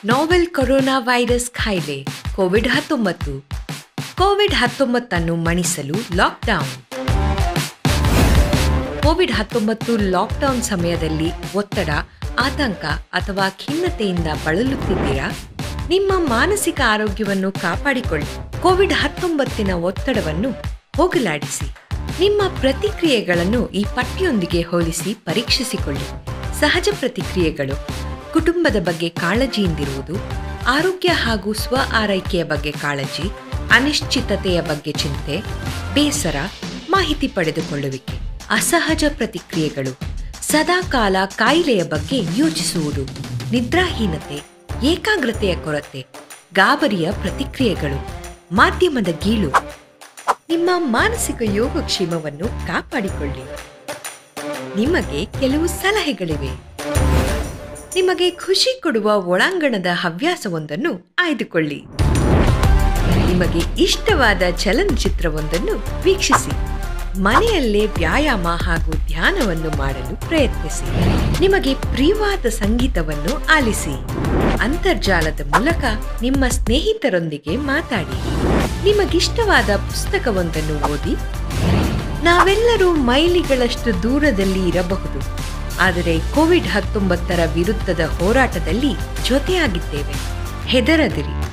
novel corona virus ಕಾಯಿಲೆ Covid ಹತ್ತೊಂಬತ್ತು Covid ಹತ್ತೊಂಬತ್ತನ್ನು ಮಣಿಸಲು ಲಾಕ್ಡೌನ್ ಕೋವಿಡ್ ಹತ್ತೊಂಬತ್ತು ಲಾಕ್ಡೌನ್ ಸಮಯದಲ್ಲಿ ಒತ್ತಡ ಆತಂಕ ಅಥವಾ ಖಿನ್ನತೆಯಿಂದ ಬಳಲುತ್ತಿದ್ದೀರಾ ನಿಮ್ಮ ಮಾನಸಿಕ ಆರೋಗ್ಯವನ್ನು ಕಾಪಾಡಿಕೊಳ್ಳಿ ಕೋವಿಡ್ ಹತ್ತೊಂಬತ್ತಿನ ಒತ್ತಡವನ್ನು ಹೋಗಲಾಡಿಸಿ ನಿಮ್ಮ ಪ್ರತಿಕ್ರಿಯೆಗಳನ್ನು ಈ ಪಟ್ಟಿಯೊಂದಿಗೆ ಹೋಲಿಸಿ ಪರೀಕ್ಷಿಸಿಕೊಳ್ಳಿ ಸಹಜ ಪ್ರತಿಕ್ರಿಯೆಗಳು ಕುಟುಂಬದ ಬಗ್ಗೆ ಕಾಳಜಿಯಿಂದಿರುವುದು ಆರೋಗ್ಯ ಹಾಗೂ ಸ್ವ ಆರೈಕೆಯ ಬಗ್ಗೆ ಕಾಳಜಿ ಅನಿಶ್ಚಿತತೆಯ ಬಗ್ಗೆ ಚಿಂತೆ ಬೇಸರ ಮಾಹಿತಿ ಪಡೆದುಕೊಳ್ಳುವಿಕೆ ಅಸಹಜ ಪ್ರತಿಕ್ರಿಯೆಗಳು ಸದಾಕಾಲ ಕಾಯಿಲೆಯ ಬಗ್ಗೆ ಯೋಚಿಸುವುದು ನಿದ್ರಾಹೀನತೆ ಏಕಾಗ್ರತೆಯ ಕೊರತೆ ಗಾಬರಿಯ ಪ್ರತಿಕ್ರಿಯೆಗಳು ಮಾಧ್ಯಮದ ಗೀಳು ನಿಮ್ಮ ಮಾನಸಿಕ ಯೋಗಕ್ಷೇಮವನ್ನು ಕಾಪಾಡಿಕೊಳ್ಳಿ ನಿಮಗೆ ಕೆಲವು ಸಲಹೆಗಳಿವೆ ನಿಮಗೆ ಖುಷಿ ಕೊಡುವ ಒಳಾಂಗಣದ ಹವ್ಯಾಸವೊಂದನ್ನು ಆಯ್ದುಕೊಳ್ಳಿ ನಿಮಗೆ ಇಷ್ಟವಾದ ಚಲನಚಿತ್ರವೊಂದನ್ನು ವೀಕ್ಷಿಸಿ ಮನೆಯಲ್ಲೇ ವ್ಯಾಯಾಮ ಹಾಗೂ ಧ್ಯಾನವನ್ನು ಮಾಡಲು ಪ್ರಯತ್ನಿಸಿ ನಿಮಗೆ ಪ್ರಿಯವಾದ ಸಂಗೀತವನ್ನು ಆಲಿಸಿ ಅಂತರ್ಜಾಲದ ಮೂಲಕ ನಿಮ್ಮ ಸ್ನೇಹಿತರೊಂದಿಗೆ ಮಾತಾಡಿ ನಿಮಗಿಷ್ಟವಾದ ಪುಸ್ತಕವೊಂದನ್ನು ಓದಿ ನಾವೆಲ್ಲರೂ ಮೈಲಿಗಳಷ್ಟು ದೂರದಲ್ಲಿ ಇರಬಹುದು ಆದರೆ ಕೋವಿಡ್ ಹತ್ತೊಂಬತ್ತರ ವಿರುದ್ಧದ ಹೋರಾಟದಲ್ಲಿ ಜೊತೆಯಾಗಿದ್ದೇವೆ ಹೆದರದಿರಿ